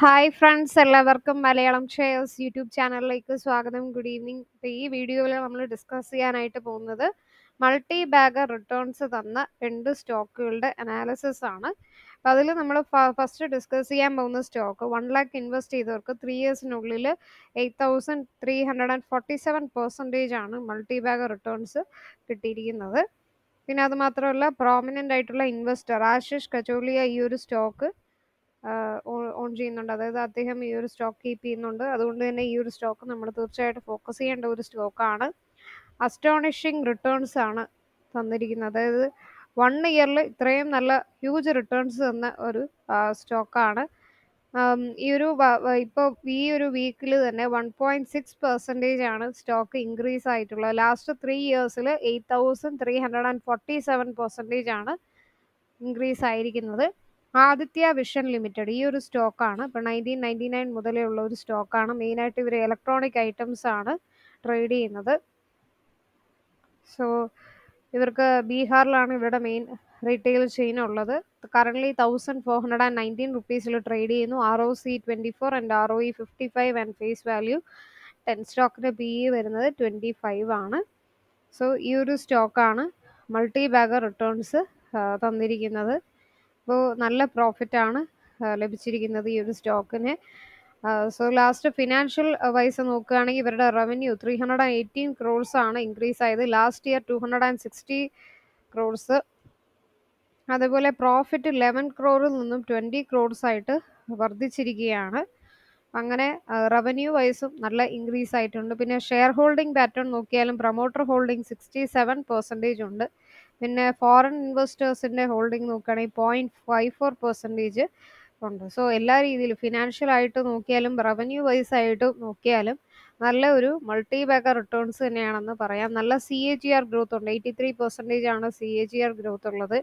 hi friends എല്ലാവർക്കും Malayalam shares YouTube ചാനലിലേക്ക് സ്വാഗതം ഗുഡ് ഈവനിങ് ഇപ്പോൾ ഈ വീഡിയോയിൽ നമ്മൾ ഡിസ്കസ് ചെയ്യാനായിട്ട് പോകുന്നത് മൾട്ടി ബാഗർ റിട്ടേൺസ് തന്ന രണ്ട് സ്റ്റോക്കുകളുടെ അനാലിസിസ് ആണ് അപ്പോൾ അതിൽ നമ്മൾ ഫസ്റ്റ് ഡിസ്കസ് ചെയ്യാൻ പോകുന്ന സ്റ്റോക്ക് വൺ ലാക്ക് ഇൻവെസ്റ്റ് ചെയ്തവർക്ക് ത്രീ ഇയേഴ്സിനുള്ളിൽ eight thousand three hundred and forty seven percentage ആണ് മൾട്ടി ബാഗർ റിട്ടേൺസ് കിട്ടിയിരിക്കുന്നത് പിന്നെ അത് മാത്രമല്ല പ്രോമിനൻ്റ് ആയിട്ടുള്ള ഇൻവെസ്റ്റർ ആശിഷ് കച്ചോളിയ ഈ ഒരു സ്റ്റോക്ക് ഓൺ ചെയ്യുന്നുണ്ട് അതായത് അദ്ദേഹം ഈ ഒരു സ്റ്റോക്ക് കീപ്പ് ചെയ്യുന്നുണ്ട് അതുകൊണ്ട് തന്നെ ഈ ഒരു സ്റ്റോക്ക് നമ്മൾ തീർച്ചയായിട്ടും ഫോക്കസ് ചെയ്യേണ്ട ഒരു സ്റ്റോക്കാണ് അസ്റ്റോണിഷിങ് റിട്ടേൺസ് ആണ് തന്നിരിക്കുന്നത് അതായത് വൺ ഇയറിൽ ഇത്രയും നല്ല ഹ്യൂജ് റിട്ടേൺസ് തന്ന ഒരു സ്റ്റോക്കാണ് ഈ ഒരു ഇപ്പോൾ ഈ ഒരു വീക്കിൽ തന്നെ വൺ പോയിന്റ് സിക്സ് പെർസെൻറ്റേജ് ആണ് സ്റ്റോക്ക് ഇൻക്രീസ് ആയിട്ടുള്ളത് ലാസ്റ്റ് ത്രീ ഇയേഴ്സിൽ eight thousand three hundred and forty seven percentage ആണ് ഇൻക്രീസ് ആയിരിക്കുന്നത് ആദിത്യ വിഷൻ ലിമിറ്റഡ് ഈ ഒരു സ്റ്റോക്കാണ് ഇപ്പോൾ നയൻറ്റീൻ നയൻറ്റി നയൻ മുതലേ ഉള്ള ഒരു സ്റ്റോക്കാണ് മെയിനായിട്ട് ഇവർ ഇലക്ട്രോണിക് ഐറ്റംസ് ആണ് ട്രേഡ് ചെയ്യുന്നത് സോ ഇവർക്ക് ബീഹാറിലാണ് ഇവരുടെ മെയിൻ റീറ്റെയിൽ ചെയിൻ ഉള്ളത് currently thousand four hundred and nineteen റുപ്പീസിൽ ട്രേഡ് ചെയ്യുന്നു R O C twenty four and R O E fifty five and face value ten സ്റ്റോക്കിൻ്റെ പി ഇ വരുന്നത് ട്വൻറ്റി ഫൈവ് ആണ് സോ ഈ ഒരു സ്റ്റോക്കാണ് മൾട്ടി ബാഗർ റിട്ടേൺസ് തന്നിരിക്കുന്നത് അപ്പോൾ നല്ല പ്രോഫിറ്റാണ് ലഭിച്ചിരിക്കുന്നത് ഈ ഒരു സ്റ്റോക്കിന് സോ ലാസ്റ്റ് ഫിനാൻഷ്യൽ വൈസ് നോക്കുകയാണെങ്കിൽ ഇവരുടെ revenue three hundred and eighteen crores ആണ് ഇൻക്രീസ് ആയത് last year two hundred and sixty crores അതേപോലെ പ്രോഫിറ്റ് ലെവൻ ക്രോറിൽ നിന്നും ട്വൻറ്റി ക്രോഡ്സ് ആയിട്ട് വർദ്ധിച്ചിരിക്കുകയാണ് അങ്ങനെ റവന്യൂ വൈസും നല്ല ഇൻക്രീസ് ആയിട്ടുണ്ട് പിന്നെ ഷെയർ ഹോൾഡിംഗ് പാറ്റേൺ നോക്കിയാലും promoter holding sixty seven percentage ഉണ്ട് പിന്നെ ഫോറിൻ ഇൻവെസ്റ്റേഴ്സിൻ്റെ ഹോൾഡിംഗ് നോക്കുകയാണെങ്കിൽ പോയിൻറ്റ് ഫൈവ് ഫോർ പെർസെൻറ്റേജ് ഉണ്ട് സോ എല്ലാ രീതിയിലും ഫിനാൻഷ്യൽ ആയിട്ട് നോക്കിയാലും റവന്യൂ വൈസ് ആയിട്ട് നോക്കിയാലും നല്ല ഒരു മൾട്ടി ബാഗർ റിട്ടേൺസ് തന്നെയാണെന്ന് പറയാം നല്ല C A G R growth ഉണ്ട് എയ്റ്റി ത്രീ പെർസെൻറ്റേജ് ആണ് C A G R growth ഉള്ളത്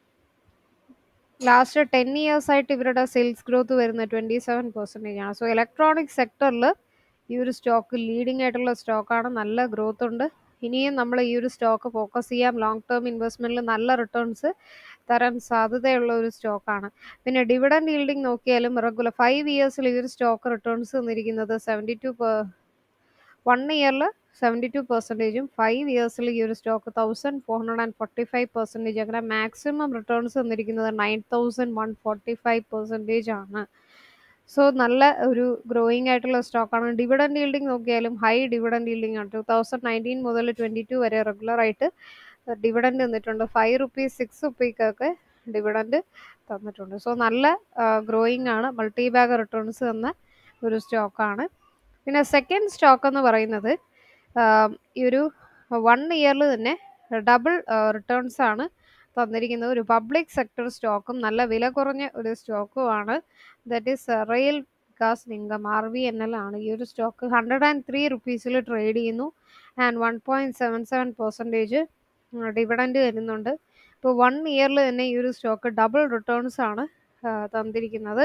ലാസ്റ്റ് ടെൻ ഇയേഴ്സ് ആയിട്ട് ഇവരുടെ സെയിൽസ് ഗ്രോത്ത് വരുന്നത് ട്വൻറ്റി സെവൻ പെർസെൻറ്റേജ് ആണ് സോ ഇലക്ട്രോണിക് സെക്ടറിൽ ഈ ഒരു സ്റ്റോക്ക് ലീഡിംഗ് ആയിട്ടുള്ള സ്റ്റോക്കാണ് നല്ല ഗ്രോത്ത് ഉണ്ട് ഇനിയും നമ്മൾ ഈ ഒരു സ്റ്റോക്ക് ഫോക്കസ് ചെയ്യാം ലോങ് ടേം ഇൻവെസ്റ്റ്മെൻറ്റിൽ നല്ല റിട്ടേൺസ് തരാൻ സാധ്യതയുള്ള ഒരു സ്റ്റോക്കാണ് പിന്നെ ഡിവിഡൻഡ് ഈൽഡിംഗ് നോക്കിയാലും റെഗുലർ ഫൈവ് ഇയേഴ്സിൽ ഈ ഒരു സ്റ്റോക്ക് റിട്ടേൺസ് തന്നിരിക്കുന്നത് സെവൻറ്റി ടു വൺ ഇയറിൽ സെവൻറ്റി ടു പെർസെൻറ്റേജും ഫൈവ് ഇയേഴ്സിൽ ഈ ഒരു stock thousand four hundred and forty five percentage അങ്ങനെ മാക്സിമം റിട്ടേൺസ് തന്നിരിക്കുന്നത് nine thousand one forty five percentage ആണ് സോ നല്ല ഒരു ഗ്രോയിങ് ആയിട്ടുള്ള സ്റ്റോക്കാണ് ഡിവിഡൻഡ് ഈൽഡിംഗ് നോക്കിയാലും ഹൈ ഡിവിഡൻഡ് ഈൽഡിംഗ് ആണ് ടു തൗസൻഡ് നയൻറ്റീൻ മുതൽ ട്വൻറ്റി ടു വരെ റെഗുലർ ആയിട്ട് ഡിവിഡൻഡ് തന്നിട്ടുണ്ട് ഫൈവ് റുപ്പീസ് സിക്സ് റുപ്പീക്കൊക്കെ ഡിവിഡൻഡ് തന്നിട്ടുണ്ട് സോ നല്ല ഗ്രോയിങ് ആണ് മൾട്ടി ബാഗ് റിട്ടേൺസ് തന്ന ഒരു സ്റ്റോക്കാണ് പിന്നെ സെക്കൻഡ് സ്റ്റോക്ക് എന്ന് പറയുന്നത് ഈ ഒരു വൺ ഇയറിൽ തന്നെ ഡബിൾ റിട്ടേൺസ് ആണ് തന്നിരിക്കുന്നത് ഒരു പബ്ലിക് സെക്ടർ സ്റ്റോക്കും നല്ല വില കുറഞ്ഞ ഒരു സ്റ്റോക്കുമാണ് that is rail Vikas Nigam R V N L ആണ് ഈ ഒരു സ്റ്റോക്ക് ഹൺഡ്രഡ് ആൻഡ് ത്രീ റുപ്പീസിൽ ട്രേഡ് ചെയ്യുന്നു and one point seven seven percentage dividend വരുന്നുണ്ട് ഇപ്പോൾ വൺ ഇയറിൽ തന്നെ ഈ ഒരു സ്റ്റോക്ക് ഡബിൾ റിട്ടേൺസ് ആണ് തന്നിരിക്കുന്നത്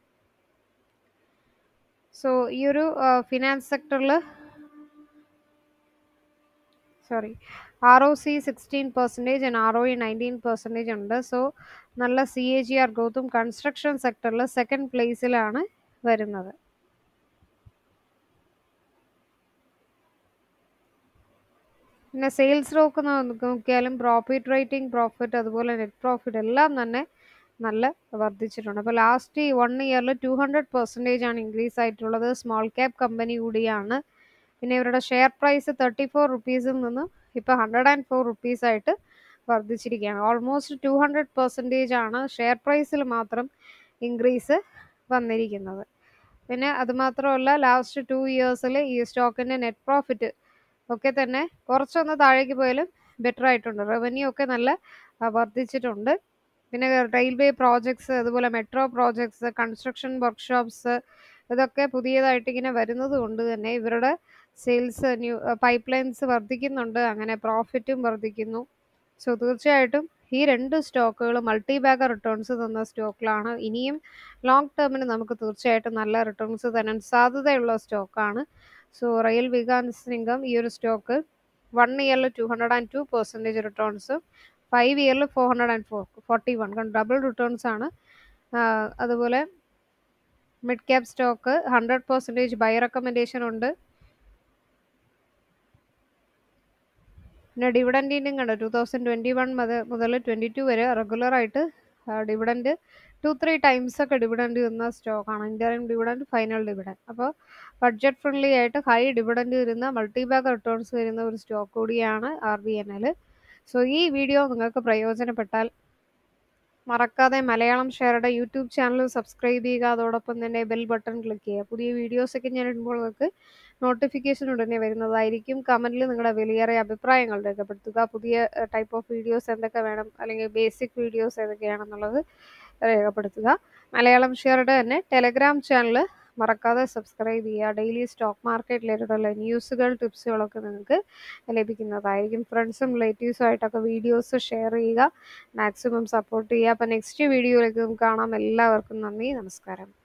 സോ ഈ ഒരു ഫിനാൻസ് സെക്ടറിൽ sorry R O C sixteen percentage and R O E nineteen percentage ഉണ്ട് സോ നല്ല സി എ ജി ആർ ഗ്രോത്തും കൺസ്ട്രക്ഷൻ സെക്ടറിൽ സെക്കൻഡ് പ്ലേസിലാണ് വരുന്നത് പിന്നെ സെയിൽസ് റോക്ക് നോക്കിയാലും പ്രോഫിറ്റ് റേറ്റിംഗ് പ്രോഫിറ്റ് അതുപോലെ നെറ്റ് പ്രോഫിറ്റ് എല്ലാം തന്നെ നല്ല വർദ്ധിച്ചിട്ടുണ്ട് അപ്പോൾ ലാസ്റ്റ് ഈ വൺ ഇയറിൽ ടു ഹൺഡ്രഡ് പെർസെൻറ്റേജ് ആണ് ഇൻക്രീസ് ആയിട്ടുള്ളത് സ്മോൾ ക്യാപ് കമ്പനി കൂടിയാണ് പിന്നെ ഇവരുടെ ഷെയർ പ്രൈസ് തേർട്ടി ഫോർ റുപ്പീസിൽ നിന്നും ഇപ്പോൾ ഹൺഡ്രഡ് ആൻഡ് ഫോർ റുപ്പീസ് ആയിട്ട് വർദ്ധിച്ചിരിക്കുകയാണ് ഓൾമോസ്റ്റ് ടു ഹൺഡ്രഡ് പെർസെൻറ്റേജ് ആണ് ഷെയർ പ്രൈസിൽ മാത്രം ഇൻക്രീസ് വന്നിരിക്കുന്നത് പിന്നെ അതുമാത്രമല്ല ലാസ്റ്റ് ടു ഇയേഴ്സിൽ ഈ സ്റ്റോക്കിൻ്റെ നെറ്റ് പ്രോഫിറ്റ് ഒക്കെ തന്നെ കുറച്ചൊന്ന് താഴേക്ക് പോയാലും ബെറ്റർ ആയിട്ടുണ്ട് റവന്യൂ ഒക്കെ നല്ല വർദ്ധിച്ചിട്ടുണ്ട് പിന്നെ റെയിൽവേ പ്രോജക്ട്സ് അതുപോലെ മെട്രോ പ്രോജക്ട്സ് കൺസ്ട്രക്ഷൻ വർക്ക്ഷോപ്സ് ഇതൊക്കെ പുതിയതായിട്ട് ഇങ്ങനെ വരുന്നത് കൊണ്ട് തന്നെ ഇവരുടെ സെയിൽസ് ന്യൂ പൈപ്പ് ലൈൻസ് വർദ്ധിക്കുന്നുണ്ട് അങ്ങനെ പ്രോഫിറ്റും വർദ്ധിക്കുന്നു സോ തീർച്ചയായിട്ടും ഈ രണ്ട് സ്റ്റോക്കുകൾ മൾട്ടി ബാഗർ റിട്ടേൺസ് തന്ന സ്റ്റോക്കിലാണ് ഇനിയും ലോങ് ടേമിന് നമുക്ക് തീർച്ചയായിട്ടും നല്ല റിട്ടേൺസ് തരാൻ സാധ്യതയുള്ള സ്റ്റോക്കാണ് സോ റെയിൽ വികാസ് നിഗം ഈ ഒരു സ്റ്റോക്ക് വൺ ഇയറിൽ two hundred and two percentage റിട്ടേൺസും ഫൈവ് ഇയറിൽ four hundred and four forty one കാരണം ഡബിൾ റിട്ടേൺസ് ആണ് അതുപോലെ mid cap stock hundred percentage buy recommendation ഉണ്ട് പിന്നെ ഡിവിഡൻറ്റിൻ്റെയും കണ്ടോ ടു തൗസൻഡ് ട്വൻറ്റി വൺ മുതൽ മുതൽ ട്വൻറ്റി ടു വരെ റെഗുലറായിട്ട് ഡിവിഡൻറ്റ് ടു ത്രീ ടൈംസ് ഒക്കെ ഡിവിഡൻറ്റ് തരുന്ന സ്റ്റോക്കാണ് ഇന്ത്യൻ ഡിവിഡൻറ്റ് ഫൈനൽ ഡിവിഡൻറ്റ് അപ്പോൾ ബഡ്ജറ്റ് ഫ്രണ്ട്ലി ആയിട്ട് ഹൈ ഡിവിഡൻറ്റ് വരുന്ന മൾട്ടി ബാഗ് റിട്ടേൺസ് വരുന്ന ഒരു സ്റ്റോക്ക് കൂടിയാണ് R B N L so ഈ വീഡിയോ നിങ്ങൾക്ക് പ്രയോജനപ്പെട്ടാൽ മറക്കാതെ മലയാളം ഷെയറുടെ യൂട്യൂബ് ചാനൽ സബ്സ്ക്രൈബ് ചെയ്യുക അതോടൊപ്പം തന്നെ ബെൽ ബട്ടൺ ക്ലിക്ക് ചെയ്യുക പുതിയ വീഡിയോസൊക്കെ ഞാൻ ഇടുമ്പോൾ നിങ്ങൾക്ക് നോട്ടിഫിക്കേഷൻ ഉടനെ വരുന്നതായിരിക്കും കമൻറ്റിൽ നിങ്ങളുടെ വിലയേറിയ അഭിപ്രായങ്ങൾ രേഖപ്പെടുത്തുക പുതിയ ടൈപ്പ് ഓഫ് വീഡിയോസ് എന്തൊക്കെ വേണം അല്ലെങ്കിൽ ബേസിക് വീഡിയോസ് ഏതൊക്കെയാണെന്നുള്ളത് രേഖപ്പെടുത്തുക മലയാളം ഷെയറുടെ തന്നെ ടെലഗ്രാം ചാനൽ മറക്കാതെ സബ്സ്ക്രൈബ് ചെയ്യുക ഡെയിലി സ്റ്റോക്ക് മാർക്കറ്റിലേക്കുള്ള ന്യൂസുകൾ ടിപ്സുകളൊക്കെ നിങ്ങൾക്ക് ലഭിക്കുന്നതായിരിക്കും ഫ്രണ്ട്സും റിലേറ്റീവ്സും ആയിട്ടൊക്കെ വീഡിയോസ് ഷെയർ ചെയ്യുക മാക്സിമം സപ്പോർട്ട് ചെയ്യുക അപ്പോൾ നെക്സ്റ്റ് വീഡിയോയിലേക്ക് നമുക്ക് കാണാം എല്ലാവർക്കും നന്ദി നമസ്കാരം